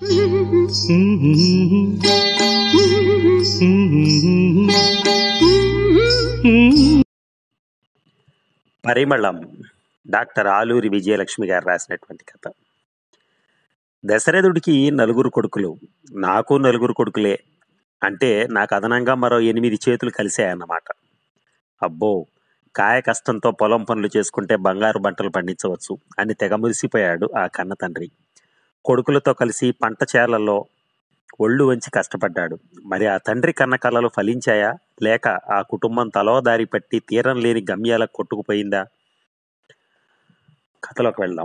పరిమళం డాక్టర్ ఆలూరి విజయలక్ష్మి గారు రాసినటువంటి కథ దశరథుడికి నలుగురు కొడుకులు నాకు నలుగురు కొడుకులే అంటే నాకు అదనంగా మరో ఎనిమిది చేతులు కలిశాయన్నమాట అబ్బో కాయ కష్టంతో పొలం పనులు చేసుకుంటే బంగారు పంటలు పండించవచ్చు అని తెగ మురిసిపోయాడు ఆ కన్న తండ్రి కొడుకులతో కలిసి పంట చేలల్లో ఒళ్ళు వంచి కష్టపడ్డాడు మరి ఆ తండ్రి కన్న కలలు ఫలించాయా లేక ఆ కుటుంబం తలో దారి పట్టి తీరం లేని గమ్యాలకు కొట్టుకుపోయిందా కథలోకి వెళ్దాం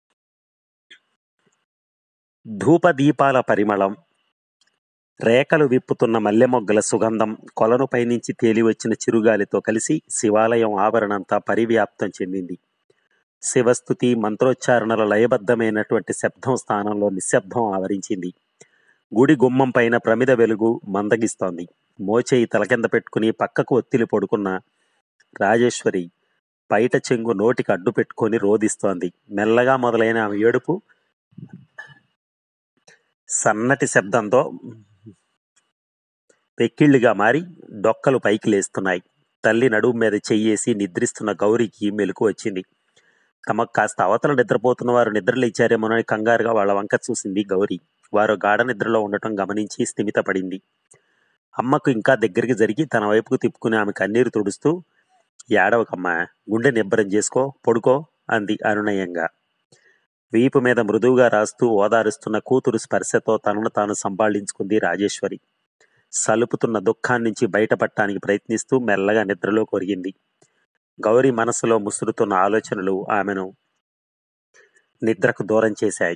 ధూప దీపాల పరిమళం రేఖలు విప్పుతున్న మల్లె మొగ్గల సుగంధం కొలను పైనుంచి తేలి వచ్చిన చిరుగాలితో కలిసి శివాలయం ఆవరణంతా పరివ్యాప్తం చెందింది శివస్థుతి మంత్రోచ్చారణల లయబద్ధమైనటువంటి శబ్దం స్థానంలో నిశ్శబ్దం ఆవరించింది గుడి గుమ్మం పైన ప్రమిద వెలుగు మందగిస్తోంది మోచేయి తలకింద పెట్టుకుని పక్కకు ఒత్తిలి పడుకున్న రాజేశ్వరి బయట చెంగు నోటికి అడ్డు పెట్టుకొని రోదిస్తోంది మెల్లగా మొదలైన ఆమె ఏడుపు సన్నటి శబ్దంతో పెక్కిళ్ళిగా మారి డొక్కలు పైకి లేస్తున్నాయి తల్లి నడుము మీద చెయ్యేసి నిద్రిస్తున్న గౌరికి మెలకు వచ్చింది తమకు కాస్త అవతల నిద్రపోతున్న వారు నిద్రలేచారేమోనని కంగారుగా వాళ్ళ వంక చూసింది గౌరి వారు గాఢ నిద్రలో ఉండటం గమనించి స్థిమితపడింది అమ్మకు ఇంకా దగ్గరికి జరిగి తన వైపుకు తిప్పుకుని ఆమె కన్నీరు తుడుస్తూ ఏడవకమ్మా గుండె నిబ్బరం చేసుకో పడుకో అంది అనునయంగా వీపు మీద మృదువుగా రాస్తూ ఓదారుస్తున్న కూతురు స్పర్శతో తనను తాను సంభాళించుకుంది రాజేశ్వరి సలుపుతున్న దుఃఖాన్నించి బయటపడటానికి ప్రయత్నిస్తూ మెల్లగా నిద్రలో కొరిగింది గౌరి మనసులో ముసురుతున్న ఆలోచనలు ఆమెను నిద్రకు దూరం చేశాయి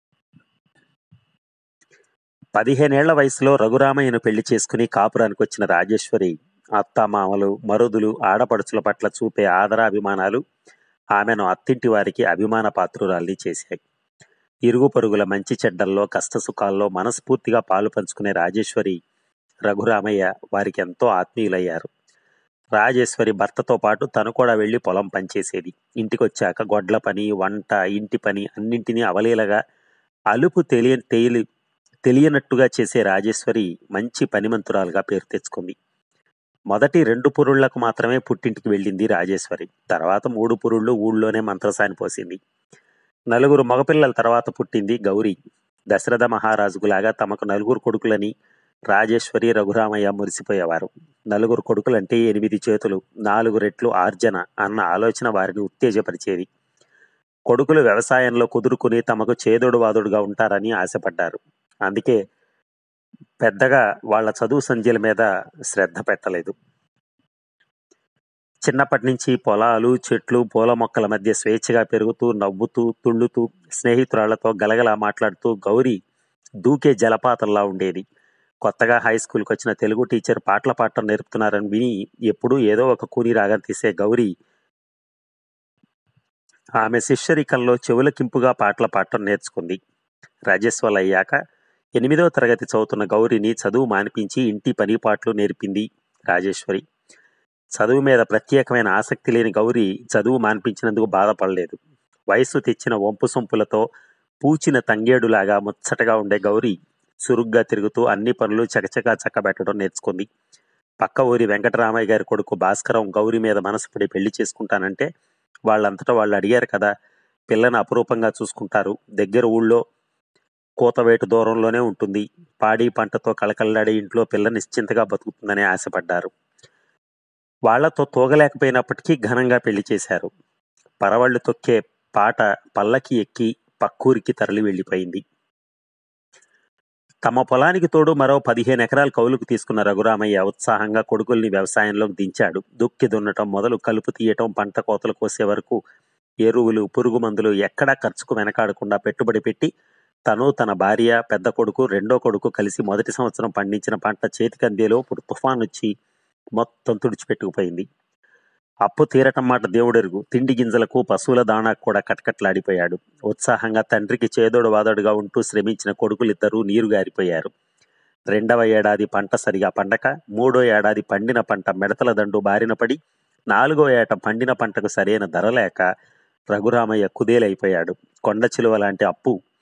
పదిహేనేళ్ల వయసులో రఘురామయ్యను పెళ్లి చేసుకుని కాపురానికి వచ్చిన రాజేశ్వరి అత్తమామలు మరుదులు ఆడపడుచుల పట్ల చూపే ఆదరాభిమానాలు ఆమెను అత్తింటి వారికి అభిమాన పాత్రురాల్ని చేశాయి ఇరుగు పొరుగుల మంచి చెడ్డల్లో కష్టసుఖాల్లో మనస్ఫూర్తిగా పాలు పంచుకునే రాజేశ్వరి రఘురామయ్య వారికి ఎంతో ఆత్మీయులయ్యారు రాజేశ్వరి భర్తతో పాటు తను కూడా వెళ్లి పొలం పనిచేసేది ఇంటికొచ్చాక గొడ్ల పని వంట ఇంటి పని అన్నింటినీ అవలీలగా అలుపు తెలియ తేలి తెలియనట్టుగా చేసే రాజేశ్వరి మంచి పనిమంతురాలుగా పేరు తెచ్చుకుంది మొదటి రెండు పురుళ్లకు మాత్రమే పుట్టింటికి వెళ్ళింది రాజేశ్వరి తర్వాత మూడు పురుళ్ళు ఊళ్ళోనే మంత్రసాని పోసింది నలుగురు మగపిల్లల తర్వాత పుట్టింది గౌరీ దశరథ మహారాజుకులాగా తమకు నలుగురు కొడుకులని రాజేశ్వరి రఘురామయ్య మురిసిపోయేవారు నలుగురు కొడుకులంటే ఎనిమిది చేతులు నాలుగు రెట్లు ఆర్జన అన్న ఆలోచన వారిని ఉత్తేజపరిచేది కొడుకులు వ్యవసాయంలో కుదురుకుని తమకు చేదోడు వాదుడుగా ఉంటారని ఆశపడ్డారు అందుకే పెద్దగా వాళ్ళ చదువు సంధ్యల మీద శ్రద్ధ పెట్టలేదు చిన్నప్పటి నుంచి పొలాలు చెట్లు పూల మొక్కల మధ్య స్వేచ్ఛగా పెరుగుతూ నవ్వుతూ తుళ్ళుతూ స్నేహితురాళ్లతో గలగలా మాట్లాడుతూ గౌరీ దూకే జలపాతంలా ఉండేది కొత్తగా హై స్కూల్కి వచ్చిన తెలుగు టీచర్ పాటలు పాడటం నేర్పుతున్నారని విని ఎప్పుడూ ఏదో ఒక కూని రాగం తీసే గౌరీ ఆమె శిష్యరికంలో చెవులకింపుగా పాటలు పాడటం నేర్చుకుంది రాజేశ్వల్ అయ్యాక ఎనిమిదవ తరగతి చదువుతున్న గౌరిని చదువు మానిపించి ఇంటి పని పాటలు నేర్పింది రాజేశ్వరి చదువు మీద ప్రత్యేకమైన ఆసక్తి లేని గౌరి చదువు మాన్పించినందుకు బాధపడలేదు వయస్సు తెచ్చిన వంపు సొంపులతో పూచిన తంగేడులాగా ముచ్చటగా ఉండే గౌరి చురుగ్గా తిరుగుతూ అన్ని పనులు చకచకా చక్కబెట్టడం నేర్చుకుంది పక్క ఊరి వెంకటరామయ్య గారి కొడుకు భాస్కరం గౌరి మీద మనసు పడి పెళ్లి చేసుకుంటానంటే వాళ్ళంతటా వాళ్ళు అడిగారు కదా పిల్లని అపురూపంగా చూసుకుంటారు దగ్గర ఊళ్ళో కూతవేటు దూరంలోనే ఉంటుంది పాడి పంటతో కళకళలాడే ఇంట్లో పిల్ల నిశ్చింతగా బతుకుతుందని ఆశపడ్డారు వాళ్లతో తోగలేకపోయినప్పటికీ ఘనంగా పెళ్లి చేశారు పరవళ్ళు తొక్కే పాట పల్లకి ఎక్కి పక్కూరికి తరలి వెళ్ళిపోయింది తమ పొలానికి తోడు మరో పదిహేను ఎకరాలు కౌలుకు తీసుకున్న రఘురామయ్య ఉత్సాహంగా కొడుకుల్ని వ్యవసాయంలోకి దించాడు దుక్కి దున్నటం మొదలు కలుపు తీయటం పంట కోతలు కోసే వరకు ఎరువులు పురుగు మందులు ఎక్కడా ఖర్చుకు వెనకాడకుండా పెట్టుబడి పెట్టి తను తన భార్య పెద్ద కొడుకు రెండో కొడుకు కలిసి మొదటి సంవత్సరం పండించిన పంట చేతికందేలో ఇప్పుడు తుఫాన్ వచ్చి మొత్తం తుడిచిపెట్టుకుపోయింది అప్పు తీరటం మాట దేవుడెరుగు తిండి గింజలకు పశువుల దాణాకు కూడా కటకట్లాడిపోయాడు ఉత్సాహంగా తండ్రికి చేదోడు వాదోడుగా ఉంటూ శ్రమించిన కొడుకులిద్దరూ నీరు గారిపోయారు రెండవ ఏడాది పంట సరిగా పండక మూడో ఏడాది పండిన పంట మిడతల దండు బారిన పడి నాలుగో ఏట పండిన పంటకు సరైన ధర లేక రఘురామయ్య కుదేలైపోయాడు కొండ చిలువ లాంటి అప్పు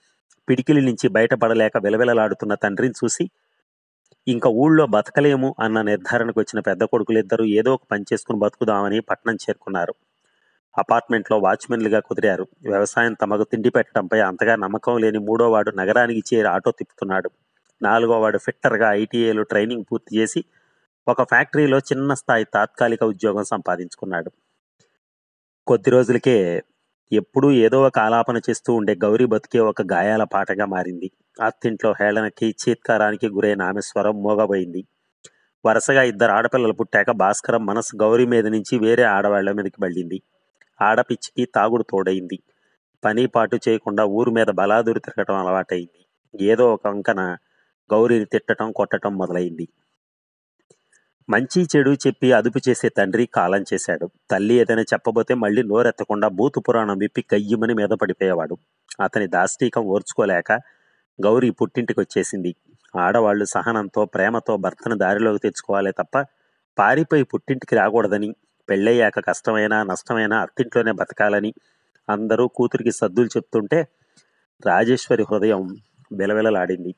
పిడికిలి నుంచి బయటపడలేక విలవిలలాడుతున్న తండ్రిని చూసి ఇంకా ఊళ్ళో బతకలేము అన్న నిర్ధారణకు వచ్చిన పెద్ద కొడుకులిద్దరూ ఏదో ఒక పని చేసుకుని బతుకుదామని పట్నం చేరుకున్నారు అపార్ట్మెంట్లో వాచ్మెన్లుగా కుదిరారు వ్యవసాయం తమకు తిండి పెట్టడంపై అంతగా నమ్మకం లేని మూడోవాడు నగరానికి చేరి ఆటో తిప్పుతున్నాడు నాలుగోవాడు ఫిట్టర్గా ఐటీఐలో ట్రైనింగ్ పూర్తి చేసి ఒక ఫ్యాక్టరీలో చిన్న స్థాయి తాత్కాలిక ఉద్యోగం సంపాదించుకున్నాడు కొద్ది రోజులకే ఎప్పుడూ ఏదో ఒక ఆలాపన చేస్తూ ఉండే గౌరీ బతికే ఒక గాయాల పాటగా మారింది అత్తింట్లో హేళనకి చీత్కారానికి గురైన ఆమె స్వరం మోగబోయింది వరుసగా ఇద్దరు ఆడపిల్లలు పుట్టాక భాస్కరం మనసు గౌరీ మీద నుంచి వేరే ఆడవాళ్ల మీదకి వెళ్ళింది ఆడపిచ్చికి తాగుడు తోడైంది పని పాటు చేయకుండా ఊరు మీద బలాదురు తిరగటం అలవాటైంది ఏదో ఒక వంకన గౌరీని తిట్టటం కొట్టటం మొదలైంది మంచి చెడు చెప్పి అదుపు చేసే తండ్రి కాలం చేశాడు తల్లి ఏదైనా చెప్పబోతే మళ్ళీ నోరెత్తకుండా బూతు పురాణం విప్పి కయ్యమని మీద పడిపోయేవాడు అతని దాష్టీకం ఓర్చుకోలేక గౌరీ పుట్టింటికి వచ్చేసింది ఆడవాళ్లు సహనంతో ప్రేమతో భర్తను దారిలోకి తెచ్చుకోవాలే తప్ప పారిపోయి పుట్టింటికి రాకూడదని పెళ్ళయ్యాక కష్టమైనా నష్టమైనా అత్తింట్లోనే బతకాలని అందరూ కూతురికి సద్దులు చెప్తుంటే రాజేశ్వరి హృదయం విలవిలలాడింది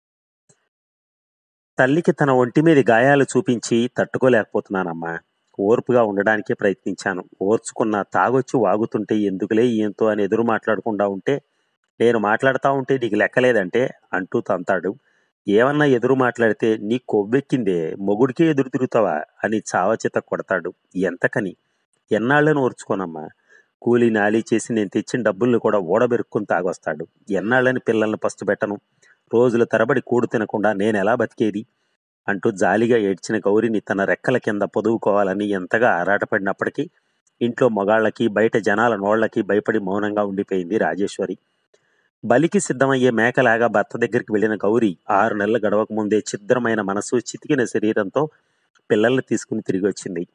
తల్లికి తన ఒంటి మీద గాయాలు చూపించి తట్టుకోలేకపోతున్నానమ్మా ఓర్పుగా ఉండడానికి ప్రయత్నించాను ఓర్చుకున్న తాగొచ్చి వాగుతుంటే ఎందుకులే ఈయంతో అని ఎదురు మాట్లాడకుండా ఉంటే నేను మాట్లాడుతా ఉంటే నీకు లెక్కలేదంటే అంటూ తంతాడు ఏమన్నా ఎదురు మాట్లాడితే నీ కొవ్వెక్కిందే మొగుడికే ఎదురు తిరుగుతావా అని చావచిత కొడతాడు ఎంతకని ఎన్నాళ్ళని ఓర్చుకోనమ్మా కూలి నాలి చేసి నేను తెచ్చిన డబ్బుల్ని కూడా ఓడబెరుక్కుని తాగొస్తాడు ఎన్నాళ్ళని పిల్లల్ని పస్తు పెట్టను రోజుల తరబడి కూడు తినకుండా నేను ఎలా బతికేది అంటూ జాలిగా ఏడ్చిన గౌరిని తన రెక్కల కింద పొదువుకోవాలని ఎంతగా ఆరాటపడినప్పటికీ ఇంట్లో మగాళ్ళకి బయట జనాల నోళ్లకి భయపడి మౌనంగా ఉండిపోయింది రాజేశ్వరి బలికి సిద్ధమయ్యే మేకలాగా భర్త దగ్గరికి వెళ్ళిన గౌరి ఆరు నెలలు గడవక ముందే ఛిద్రమైన మనసు చితికిన శరీరంతో పిల్లల్ని తీసుకుని తిరిగి వచ్చింది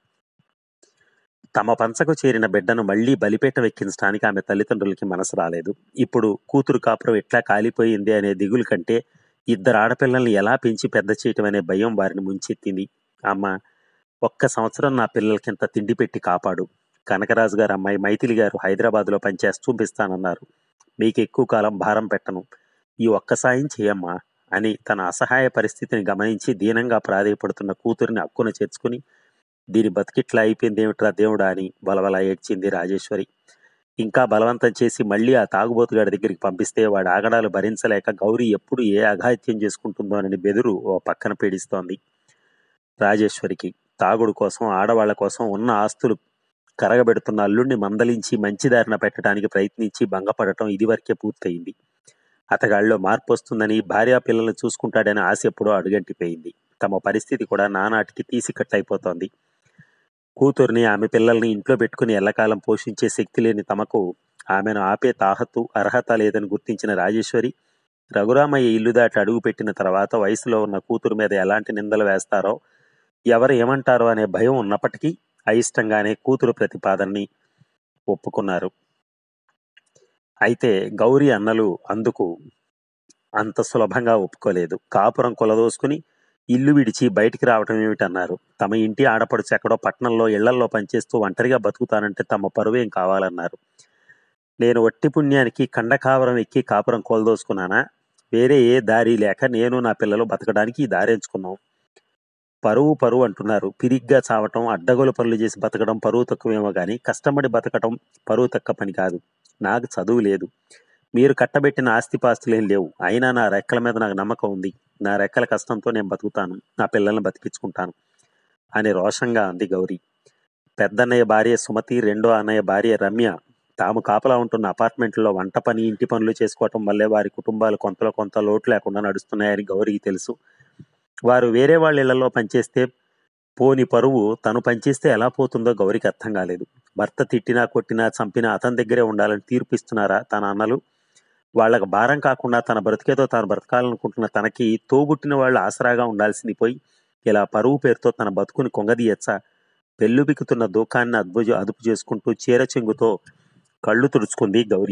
తమ పంచకు చేరిన బిడ్డను మళ్లీ బలిపేట వెక్కించడానికి ఆమె తల్లిదండ్రులకి మనసు రాలేదు ఇప్పుడు కూతురు కాపురం ఎట్లా కాలిపోయింది అనే దిగులు కంటే ఇద్దరు ఆడపిల్లల్ని ఎలా పెంచి పెద్ద చేయటం అనే భయం వారిని ముంచెత్తింది అమ్మ ఒక్క సంవత్సరం నా పిల్లలకింత తిండి పెట్టి కాపాడు కనకరాజు గారు అమ్మాయి మైథిలి గారు హైదరాబాద్లో పనిచేసి చూపిస్తానన్నారు మీకు ఎక్కువ కాలం భారం పెట్టను ఈ ఒక్క సాయం చేయమ్మా అని తన అసహాయ పరిస్థితిని గమనించి దీనంగా ప్రాధేయపడుతున్న కూతురిని అక్కున చేర్చుకుని దీని బతికిట్లా అయిపోయింది ఏమిట్రా దేవుడా అని బలబల ఏడ్చింది రాజేశ్వరి ఇంకా బలవంతం చేసి మళ్ళీ ఆ తాగుబోతుగాడి దగ్గరికి పంపిస్తే వాడి ఆగడాలు భరించలేక గౌరీ ఎప్పుడు ఏ అఘాయిత్యం చేసుకుంటుందోనని బెదురు ఓ పక్కన పీడిస్తోంది రాజేశ్వరికి తాగుడు కోసం ఆడవాళ్ల కోసం ఉన్న ఆస్తులు కరగబెడుతున్న అల్లుణ్ణి మందలించి మంచి దారిన పెట్టడానికి ప్రయత్నించి భంగపడటం ఇదివరకే పూర్తయింది అతగాళ్ళలో మార్పు వస్తుందని భార్యా పిల్లల్ని చూసుకుంటాడని ఆశ ఎప్పుడో అడుగంటిపోయింది తమ పరిస్థితి కూడా నానాటికి తీసి కట్టయిపోతోంది కూతుర్ని ఆమె పిల్లల్ని ఇంట్లో పెట్టుకుని ఎల్లకాలం పోషించే శక్తి లేని తమకు ఆమెను ఆపే తాహతు అర్హత లేదని గుర్తించిన రాజేశ్వరి రఘురామయ్య ఇల్లు దాటి అడుగు పెట్టిన తర్వాత వయసులో ఉన్న కూతురు మీద ఎలాంటి నిందలు వేస్తారో ఎవరు ఏమంటారో అనే భయం ఉన్నప్పటికీ అయిష్టంగానే కూతురు ప్రతిపాదనని ఒప్పుకున్నారు అయితే గౌరీ అన్నలు అందుకు అంత సులభంగా ఒప్పుకోలేదు కాపురం కొలదోసుకుని ఇల్లు విడిచి బయటికి రావటం ఏమిటన్నారు తమ ఇంటి ఆడపడుచు ఎక్కడో పట్టణంలో ఇళ్లల్లో పనిచేస్తూ ఒంటరిగా బతుకుతానంటే తమ పరువేం కావాలన్నారు నేను ఒట్టి పుణ్యానికి కండకావరం ఎక్కి కాపురం కోల్దోసుకున్నానా వేరే ఏ దారి లేక నేను నా పిల్లలు బతకడానికి ఈ దారి ఎంచుకున్నాం పరువు పరువు అంటున్నారు పిరిగ్గా చావటం అడ్డగోలు పనులు చేసి బతకడం పరువు తక్కువేమో కానీ కష్టపడి బతకటం పరువు తక్కువ పని కాదు నాకు చదువు లేదు మీరు కట్టబెట్టిన ఆస్తిపాస్తులేం లేవు అయినా నా రెక్కల మీద నాకు నమ్మకం ఉంది నా రెక్కల కష్టంతో నేను బతుకుతాను నా పిల్లల్ని బతికించుకుంటాను అని రోషంగా అంది గౌరీ పెద్దన్నయ్య భార్య సుమతి రెండో అన్నయ్య భార్య రమ్య తాము కాపలా ఉంటున్న అపార్ట్మెంట్లో వంట పని ఇంటి పనులు చేసుకోవటం వల్లే వారి కుటుంబాలు కొంతలో కొంత లోటు లేకుండా నడుస్తున్నాయని గౌరికి తెలుసు వారు వేరే వాళ్ళ ఇళ్లలో పనిచేస్తే పోని పరువు తను పనిచేస్తే ఎలా పోతుందో గౌరికి అర్థం కాలేదు భర్త తిట్టినా కొట్టినా చంపినా అతని దగ్గరే ఉండాలని తీర్పిస్తున్నారా తన అన్నలు వాళ్ళకు భారం కాకుండా తన బ్రతికేదో తాను బ్రతకాలనుకుంటున్న తనకి తోబుట్టిన వాళ్ళు ఆసరాగా ఉండాల్సింది పోయి ఇలా పరువు పేరుతో తన బతుకుని కొంగదీయచ్చా పెళ్ళుబిక్కుతున్న దూకాన్ని అదుపు అదుపు చేసుకుంటూ చీర చెంగుతో కళ్ళు తుడుచుకుంది గౌరీ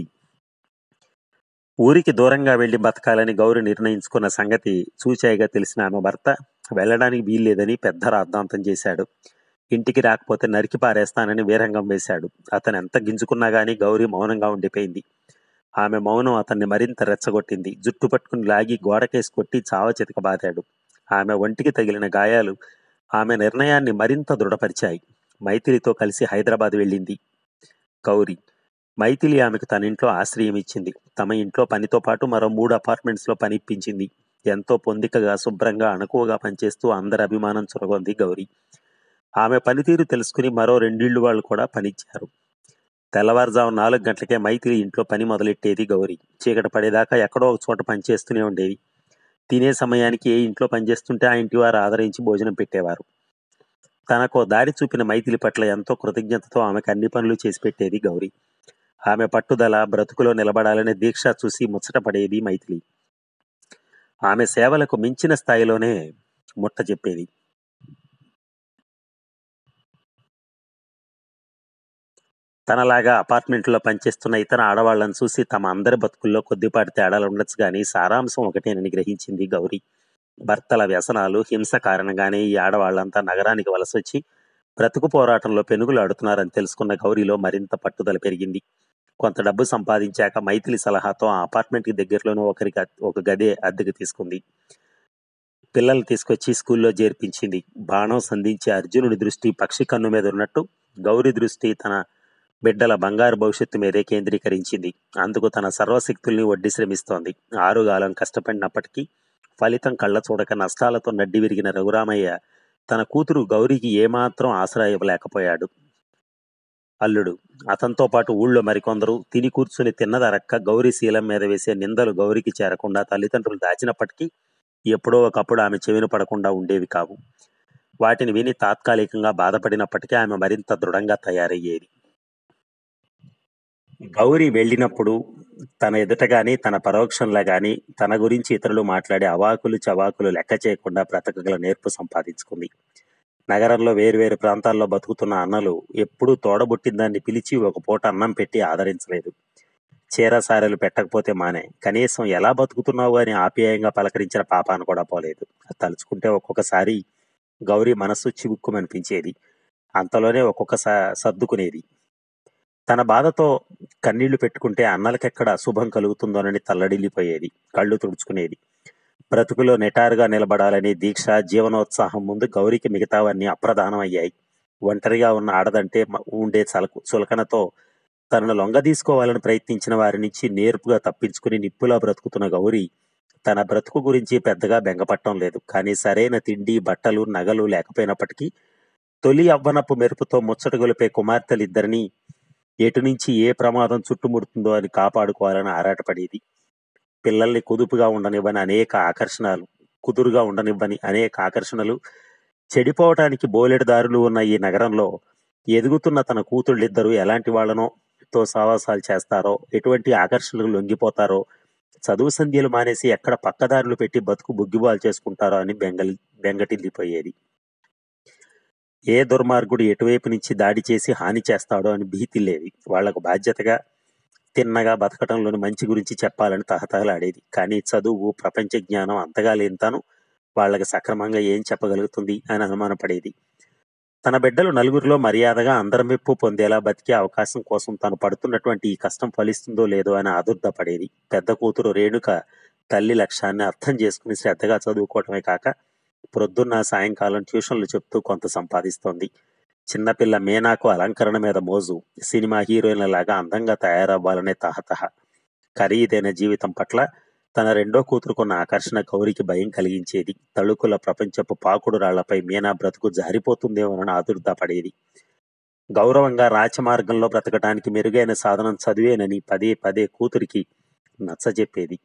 ఊరికి దూరంగా వెళ్లి బతకాలని గౌరి నిర్ణయించుకున్న సంగతి చూచాయిగా తెలిసిన ఆమె భర్త వెళ్ళడానికి వీల్లేదని పెద్ద రాద్ధాంతం చేశాడు ఇంటికి రాకపోతే నరికి పారేస్తానని వీరంగం వేశాడు అతను ఎంత గింజుకున్నా గానీ గౌరీ మౌనంగా ఉండిపోయింది ఆమె మౌనం అతన్ని మరింత రెచ్చగొట్టింది జుట్టు పట్టుకుని లాగి గోడకేసి కొట్టి చావ చితకబాదాడు ఆమె ఒంటికి తగిలిన గాయాలు ఆమె నిర్ణయాన్ని మరింత దృఢపరిచాయి మైథిలితో కలిసి హైదరాబాద్ వెళ్ళింది గౌరి మైథిలి ఆమెకు తన ఇంట్లో ఆశ్రయం ఇచ్చింది తమ ఇంట్లో పనితో పాటు మరో మూడు అపార్ట్మెంట్స్ లో పని ఇప్పించింది ఎంతో పొందికగా శుభ్రంగా అణకువగా పనిచేస్తూ అందరి అభిమానం చురగొంది గౌరి ఆమె పనితీరు తెలుసుకుని మరో రెండిళ్లు వాళ్ళు కూడా పనిచ్చారు తెల్లవారుజాము నాలుగు గంటలకే మైథిలి ఇంట్లో పని మొదలెట్టేది గౌరి చీకటి పడేదాకా ఎక్కడో ఒక చోట పనిచేస్తూనే ఉండేది తినే సమయానికి ఏ ఇంట్లో పనిచేస్తుంటే ఆ ఇంటి వారు ఆదరించి భోజనం పెట్టేవారు తనకు దారి చూపిన మైథిలి పట్ల ఎంతో కృతజ్ఞతతో ఆమెకు అన్ని పనులు చేసి పెట్టేది గౌరి ఆమె పట్టుదల బ్రతుకులో నిలబడాలనే దీక్ష చూసి ముచ్చట పడేది మైథిలి ఆమె సేవలకు మించిన స్థాయిలోనే ముట్ట చెప్పేది తనలాగా అపార్ట్మెంట్లో పనిచేస్తున్న ఇతర ఆడవాళ్లను చూసి తమ అందరి బతుకుల్లో కొద్దిపాటి తేడాలు ఉండొచ్చు కానీ సారాంశం ఒకటేనని గ్రహించింది గౌరి భర్తల వ్యసనాలు హింస కారణంగానే ఈ ఆడవాళ్లంతా నగరానికి వలసొచ్చి బ్రతుకు పోరాటంలో పెనుగులాడుతున్నారని తెలుసుకున్న గౌరిలో మరింత పట్టుదల పెరిగింది కొంత డబ్బు సంపాదించాక మైథిలి సలహాతో ఆ అపార్ట్మెంట్కి దగ్గరలోనే ఒకరికి ఒక గదే అద్దెకు తీసుకుంది పిల్లలు తీసుకొచ్చి స్కూల్లో చేర్పించింది బాణం సంధించే అర్జునుడి దృష్టి పక్షి కన్ను మీద ఉన్నట్టు గౌరి దృష్టి తన బిడ్డల బంగారు భవిష్యత్తు మీదే కేంద్రీకరించింది అందుకు తన సర్వశక్తుల్ని వడ్డీ శ్రమిస్తోంది ఆరుగాలం కష్టపడినప్పటికీ ఫలితం కళ్ళ చూడక నష్టాలతో నడ్డి విరిగిన రఘురామయ్య తన కూతురు గౌరికి ఏమాత్రం ఆసరా ఇవ్వలేకపోయాడు అల్లుడు అతనితో పాటు ఊళ్ళో మరికొందరు తిని కూర్చుని తిన్నదరక్క గౌరీ శీలం మీద వేసే నిందలు గౌరికి చేరకుండా తల్లిదండ్రులు దాచినప్పటికీ ఎప్పుడో ఒకప్పుడు ఆమె చెవిన పడకుండా ఉండేవి కావు వాటిని విని తాత్కాలికంగా బాధపడినప్పటికీ ఆమె మరింత దృఢంగా తయారయ్యేది గౌరి వెళ్ళినప్పుడు తన ఎదుట గాని తన పరోక్షంలో గాని తన గురించి ఇతరులు మాట్లాడే అవాకులు చవాకులు లెక్క చేయకుండా బ్రతకగల నేర్పు సంపాదించుకుంది నగరంలో వేరువేరు ప్రాంతాల్లో బతుకుతున్న అన్నలు ఎప్పుడూ తోడబుట్టిన దాన్ని పిలిచి ఒక పూట అన్నం పెట్టి ఆదరించలేదు చీర సారెలు పెట్టకపోతే మానే కనీసం ఎలా బతుకుతున్నావు అని ఆప్యాయంగా పలకరించిన పాపాను కూడా పోలేదు అది తలుచుకుంటే ఒక్కొక్కసారి గౌరీ మనస్సు చివుక్కుమనిపించేది అంతలోనే ఒక్కొక్క స- సర్దుకునేది తన బాధతో కన్నీళ్లు పెట్టుకుంటే అన్నలకెక్కడ శుభం కలుగుతుందోనని తల్లడిల్లిపోయేది కళ్ళు తుడుచుకునేది బ్రతుకులో నిటారుగా నిలబడాలని దీక్ష జీవనోత్సాహం ముందు గౌరికి మిగతావన్నీ అప్రధానం అయ్యాయి ఒంటరిగా ఉన్న ఆడదంటే మ- ఉండే చలకు చులకనతో తనను లొంగదీసుకోవాలని ప్రయత్నించిన వారి నుంచి నేర్పుగా తప్పించుకుని నిప్పులా బ్రతుకుతున్న గౌరి తన బ్రతుకు గురించి పెద్దగా బెంగపట్టం లేదు కానీ సరైన తిండి బట్టలు నగలు లేకపోయినప్పటికీ తొలి అవ్వనపు మెరుపుతో ముచ్చట గొలిపే కుమార్తెలిద్దరినీ ఎటు నుంచి ఏ ప్రమాదం చుట్టుముడుతుందో అని కాపాడుకోవాలని ఆరాటపడేది పిల్లల్ని కుదుపుగా ఉండనివ్వని అనేక ఆకర్షణలు కుదురుగా ఉండనివ్వని అనేక ఆకర్షణలు చెడిపోవటానికి బోలెడు దారులు ఉన్న ఈ నగరంలో ఎదుగుతున్న తన కూతుళ్ళిద్దరూ ఎలాంటి వాళ్ళనో తో సావాసాలు చేస్తారో ఎటువంటి ఆకర్షణలకు లొంగిపోతారో చదువు సంధ్యలు మానేసి ఎక్కడ పక్కదారులు పెట్టి బతుకు బుగ్గిబాలు చేసుకుంటారో అని బెంగలి బెంగటిల్లిపోయేది ఏ దుర్మార్గుడు ఎటువైపు నుంచి దాడి చేసి హాని చేస్తాడో అని భీతిల్లేవి వాళ్లకు బాధ్యతగా తిన్నగా బతకటంలోని మంచి గురించి చెప్పాలని తహతహలాడేది కానీ చదువు ప్రపంచ జ్ఞానం అంతగా లేని తాను వాళ్ళకి సక్రమంగా ఏం చెప్పగలుగుతుంది అని అనుమానపడేది తన బిడ్డలు నలుగురిలో మర్యాదగా అందరి మెప్పు పొందేలా బతికే అవకాశం కోసం తను పడుతున్నటువంటి ఈ కష్టం ఫలిస్తుందో లేదో అని ఆదుర్ద పడేది పెద్ద కూతురు రేణుక తల్లి లక్ష్యాన్ని అర్థం చేసుకుని శ్రద్ధగా చదువుకోవటమే కాక ప్రొద్దున్న సాయంకాలం ట్యూషన్లు చెప్తూ కొంత సంపాదిస్తోంది చిన్నపిల్ల మీనాకు అలంకరణ మీద మోజు సినిమా హీరోయిన్ల లాగా అందంగా తయారవ్వాలనే తహతహ ఖరీదైన జీవితం పట్ల తన రెండో కూతురుకున్న ఆకర్షణ గౌరికి భయం కలిగించేది తళుకుల ప్రపంచపు పాకుడు రాళ్లపై మీనా బ్రతుకు జారిపోతుందేమోనని ఆదుర్దా పడేది గౌరవంగా రాచమార్గంలో బ్రతకడానికి మెరుగైన సాధనం చదివేనని పదే పదే కూతురికి నచ్చజెప్పేది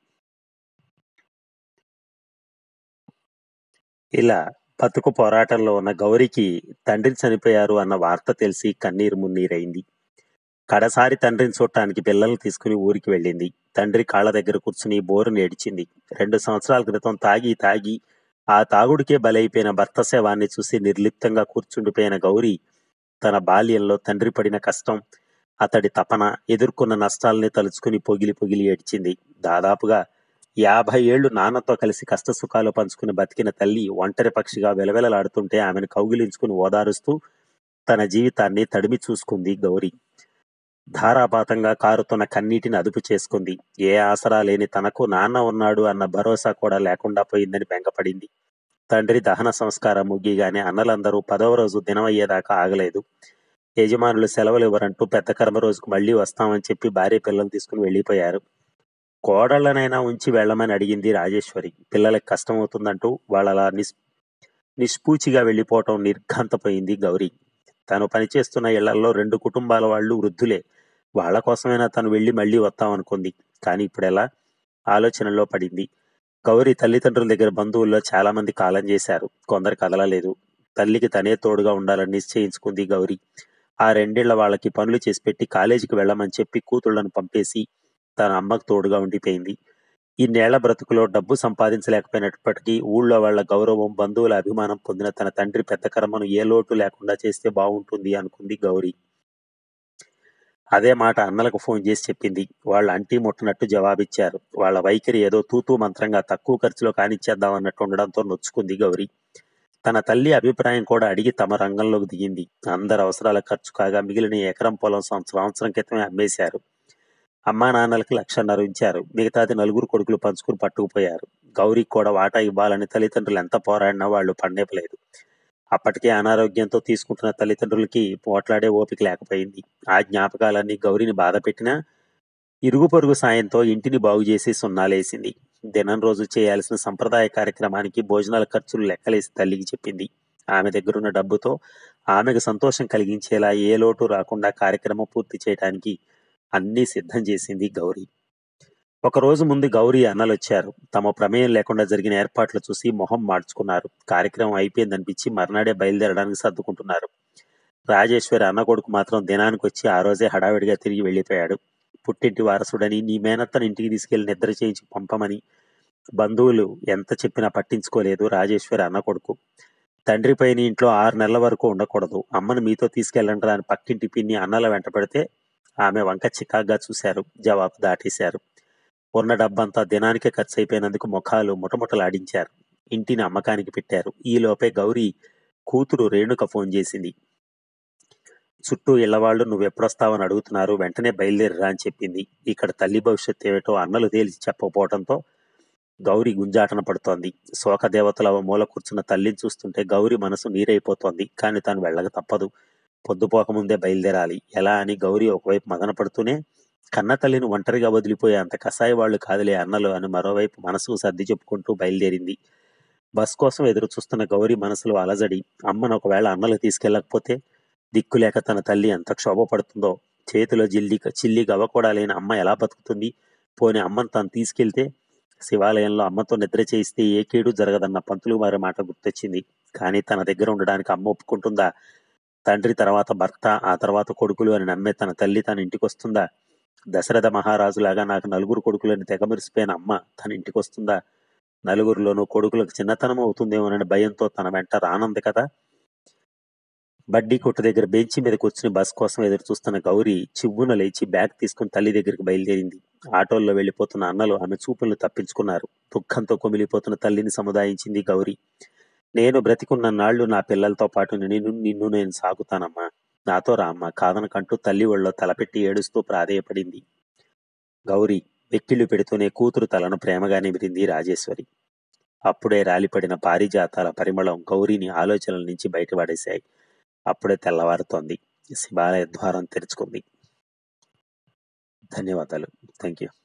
ఇలా బతుకు పోరాటంలో ఉన్న గౌరికి తండ్రి చనిపోయారు అన్న వార్త తెలిసి కన్నీరు మున్నీరైంది కడసారి తండ్రిని చూడటానికి పిల్లల్ని తీసుకుని ఊరికి వెళ్ళింది తండ్రి కాళ్ళ దగ్గర కూర్చుని బోరుని ఏడిచింది రెండు సంవత్సరాల క్రితం తాగి తాగి ఆ తాగుడికే బలైపోయిన భర్త శవాన్ని చూసి నిర్లిప్తంగా కూర్చుండిపోయిన గౌరి తన బాల్యంలో తండ్రి పడిన కష్టం అతడి తపన ఎదుర్కొన్న నష్టాల్ని తలుచుకుని పొగిలి పొగిలి ఏడ్చింది దాదాపుగా యాభై ఏళ్లు నాన్నతో కలిసి కష్ట సుఖాలు పంచుకుని బతికిన తల్లి ఒంటరి పక్షిగా వెలవెలలాడుతుంటే ఆమెను కౌగిలించుకుని ఓదారుస్తూ తన జీవితాన్ని తడిమి చూసుకుంది గౌరి ధారాపాతంగా కారుతున్న కన్నీటిని అదుపు చేసుకుంది ఏ ఆసరా లేని తనకు నాన్న ఉన్నాడు అన్న భరోసా కూడా లేకుండా పోయిందని బెంగపడింది తండ్రి దహన సంస్కారం ముగిగానే అన్నలందరూ పదవ రోజు దినమయ్యేదాకా ఆగలేదు యజమానులు సెలవులు ఇవ్వరంటూ పెద్ద కర్మ రోజుకు మళ్ళీ వస్తామని చెప్పి భార్య పిల్లలు తీసుకుని వెళ్ళిపోయారు కోడళ్లనైనా ఉంచి వెళ్ళమని అడిగింది రాజేశ్వరి పిల్లలకి కష్టమవుతుందంటూ వాళ్ళలా నిస్ నిష్పూచిగా వెళ్ళిపోవటం నిర్ఘాంతపోయింది గౌరీ తను పనిచేస్తున్న ఇళ్లలో రెండు కుటుంబాల వాళ్ళు వృద్ధులే వాళ్ళ కోసమైనా తను వెళ్ళి మళ్ళీ వస్తామనుకుంది కానీ ఇప్పుడు ఎలా ఆలోచనలో పడింది గౌరీ తల్లిదండ్రుల దగ్గర బంధువుల్లో చాలా మంది కాలం చేశారు కొందరు కదలలేదు తల్లికి తనే తోడుగా ఉండాలని నిశ్చయించుకుంది గౌరీ ఆ రెండేళ్ల వాళ్ళకి పనులు చేసి పెట్టి కాలేజీకి వెళ్ళమని చెప్పి కూతుళ్లను పంపేసి తన అమ్మకు తోడుగా ఉండిపోయింది ఈ నేళ్ల బ్రతుకులో డబ్బు సంపాదించలేకపోయినప్పటికీ ఊళ్ళో వాళ్ళ గౌరవం బంధువుల అభిమానం పొందిన తన తండ్రి పెద్ద కర్మను ఏ లోటు లేకుండా చేస్తే బాగుంటుంది అనుకుంది గౌరీ అదే మాట అన్నలకు ఫోన్ చేసి చెప్పింది వాళ్ళు అంటీ ముట్టనట్టు జవాబిచ్చారు వాళ్ళ వైఖరి ఏదో తూతూ మంత్రంగా తక్కువ ఖర్చులో కానిచ్చేద్దాం అన్నట్టు ఉండడంతో నొచ్చుకుంది గౌరీ తన తల్లి అభిప్రాయం కూడా అడిగి తమ రంగంలోకి దిగింది అందరి అవసరాల ఖర్చు కాగా మిగిలిన ఎకరం పొలం సంవత్సరం సంవత్సరం క్రితమే అమ్మేశారు అమ్మా నాన్నలకి లక్షన్నర ఉంచారు మిగతాది నలుగురు కొడుకులు పంచుకుని పట్టుకుపోయారు గౌరీకి కూడా వాటా ఇవ్వాలని తల్లిదండ్రులు ఎంత పోరాడినా వాళ్ళు పండేపలేదు అప్పటికే అనారోగ్యంతో తీసుకుంటున్న తల్లిదండ్రులకి పోట్లాడే ఓపిక లేకపోయింది ఆ జ్ఞాపకాలన్నీ గౌరిని బాధ పెట్టినా ఇరుగు పొరుగు సాయంతో ఇంటిని బాగు చేసి సున్నాలేసింది దినం రోజు చేయాల్సిన సంప్రదాయ కార్యక్రమానికి భోజనాల ఖర్చులు లెక్కలేసి తల్లికి చెప్పింది ఆమె దగ్గరున్న డబ్బుతో ఆమెకు సంతోషం కలిగించేలా ఏ లోటు రాకుండా కార్యక్రమం పూర్తి చేయడానికి అన్నీ సిద్ధం చేసింది గౌరీ ఒక రోజు ముందు గౌరీ అన్నలొచ్చారు తమ ప్రమేయం లేకుండా జరిగిన ఏర్పాట్లు చూసి మొహం మార్చుకున్నారు కార్యక్రమం అయిపోయిందనిపించి మర్నాడే బయలుదేరడానికి సర్దుకుంటున్నారు రాజేశ్వరి అన్న కొడుకు మాత్రం దినానికి వచ్చి ఆ రోజే హడావిడిగా తిరిగి వెళ్ళిపోయాడు పుట్టింటి వారసుడని నీ మేనత్తని ఇంటికి తీసుకెళ్లి నిద్ర చేయించి పంపమని బంధువులు ఎంత చెప్పినా పట్టించుకోలేదు రాజేశ్వరి అన్న కొడుకు తండ్రి పైన ఇంట్లో ఆరు నెలల వరకు ఉండకూడదు అమ్మను మీతో తీసుకెళ్ళండి అని పక్కింటి పిన్ని అన్నల వెంట పెడితే ఆమె వంక చికాగ్గా చూశారు జవాబు దాటేశారు ఉన్న డబ్బంతా దినానికే ఖర్చు అయిపోయినందుకు ముఖాలు ముటముటలాడించారు ఇంటిని అమ్మకానికి పెట్టారు ఈలోపే గౌరీ కూతురు రేణుక ఫోన్ చేసింది చుట్టూ ఇళ్లవాళ్లు నువ్వెప్పుడొస్తావని అడుగుతున్నారు వెంటనే బయలుదేరిరా అని చెప్పింది ఇక్కడ తల్లి భవిష్యత్తు ఏమిటో అన్నలు తేల్చి చెప్పకపోవడంతో గౌరి గుంజాటన పడుతోంది శోక దేవతల మూల కూర్చున్న తల్లిని చూస్తుంటే గౌరి మనసు నీరైపోతోంది కానీ తాను వెళ్ళక తప్పదు పొద్దుపోకముందే బయలుదేరాలి ఎలా అని గౌరి ఒకవైపు మదన పడుతూనే కన్న తల్లిని ఒంటరిగా వదిలిపోయే అంత కసాయి వాళ్ళు కాదులే అన్నలు అని మరోవైపు మనసు సర్ది చెప్పుకుంటూ బయలుదేరింది బస్ కోసం ఎదురు చూస్తున్న గౌరి మనసులో అలజడి అమ్మను ఒకవేళ అన్నలు తీసుకెళ్ళకపోతే దిక్కులేక తన తల్లి ఎంత క్షోభపడుతుందో చేతిలో జిల్లి చిల్లి గవ్వ కూడా లేని అమ్మ ఎలా బతుకుతుంది పోని అమ్మను తాను తీసుకెళ్తే శివాలయంలో అమ్మతో నిద్ర చేయిస్తే ఏ కీడు జరగదన్న పంతులు వారి మాట గుర్తొచ్చింది కానీ తన దగ్గర ఉండడానికి అమ్మ ఒప్పుకుంటుందా తండ్రి తర్వాత భర్త ఆ తర్వాత కొడుకులు అని నమ్మే తన తల్లి తన ఇంటికి వస్తుందా దశరథ మహారాజులాగా నాకు నలుగురు కొడుకులని తెగమిరిసిపోయిన అమ్మ తన ఇంటికి వస్తుందా నలుగురిలోనూ కొడుకులకు చిన్నతనం అవుతుందేమోనని భయంతో తన వెంట రానంది కదా బడ్డీ కొట్టు దగ్గర బెంచి మీద కూర్చుని బస్ కోసం ఎదురు చూస్తున్న గౌరి చివ్వున లేచి బ్యాగ్ తీసుకుని తల్లి దగ్గరికి బయలుదేరింది ఆటోల్లో వెళ్లిపోతున్న అన్నలు ఆమె చూపులను తప్పించుకున్నారు దుఃఖంతో కొమిలిపోతున్న తల్లిని సముదాయించింది గౌరి నేను బ్రతికున్న నాళ్లు నా పిల్లలతో పాటు నేను నిన్ను నేను సాగుతానమ్మా నాతో రామ్మ కాదనకంటూ తల్లి ఒళ్ళో తలపెట్టి ఏడుస్తూ ప్రాధేయపడింది గౌరి వెక్కిళ్లు పెడుతూనే కూతురు తలను ప్రేమగా నిమిరింది రాజేశ్వరి అప్పుడే రాలిపడిన పారిజాతాల పరిమళం గౌరీని ఆలోచనల నుంచి బయటపడేశాయి అప్పుడే తెల్లవారుతోంది శివాలయ ద్వారం తెరుచుకుంది ధన్యవాదాలు థ్యాంక్ యూ